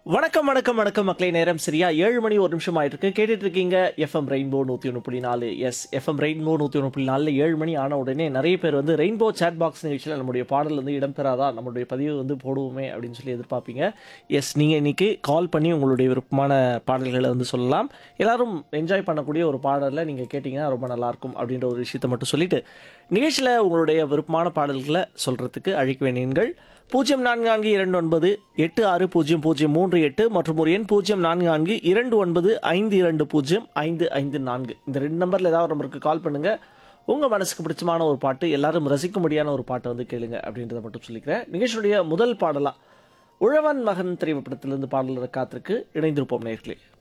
வணக்கம் வணக்கம் வணக்கம் மக்களே நேரம் சரியா ஏழு மணி ஒரு நிமிஷம் ஆயிட்டு இருக்கு கேட்டுட்டு இருக்கீங்க எஃப்எம் ரெயின்போ நூற்றி ஒன்று புள்ளி நாலு எஸ் எஃப்எம் ரெயின்போ நூற்றி ஒன்று புள்ளி நாலில் ஏழு மணி ஆன உடனே நிறைய பேர் வந்து ரெயின்போ சேட் பாக்ஸ் நிகழ்ச்சியில் நம்முடைய பாடல் வந்து இடம்பெறாதா நம்மளுடைய பதிவு வந்து போடுவோமே அப்படின்னு சொல்லி எதிர்பார்ப்பீங்க எஸ் நீங்கள் இன்னைக்கு கால் பண்ணி உங்களுடைய விருப்பமான பாடல்களை வந்து சொல்லலாம் எல்லாரும் என்ஜாய் பண்ணக்கூடிய ஒரு பாடலில் நீங்கள் கேட்டிங்கன்னா ரொம்ப நல்லாயிருக்கும் அப்படின்ற ஒரு விஷயத்தை மட்டும் சொல்லிட்டு நிகழ்ச்சியில் உங்களுடைய விருப்பமான பாடல்களை சொல்கிறதுக்கு அழைக்க வேண்டியீர்கள் பூஜ்ஜியம் நான்கு நான்கு இரண்டு ஒன்பது எட்டு ஆறு பூஜ்ஜியம் பூஜ்ஜியம் மூன்று எட்டு மற்றும் ஒரு எண் பூஜ்ஜியம் நான்கு நான்கு இரண்டு ஒன்பது ஐந்து இரண்டு பூஜ்ஜியம் ஐந்து ஐந்து நான்கு இந்த ரெண்டு நம்பரில் ஏதாவது ஒரு நம்பருக்கு கால் பண்ணுங்கள் உங்கள் மனசுக்கு பிடிச்சமான ஒரு பாட்டு எல்லாரும் ரசிக்கும்படியான ஒரு பாட்டை வந்து கேளுங்க அப்படின்றத மட்டும் சொல்லிக்கிறேன் நிகழ்ச்சியுடைய முதல் பாடலாக உழவன் மகன் திரைப்படத்திலிருந்து பாடல் காத்திருக்கு இணைந்திருப்போம் நேர்களே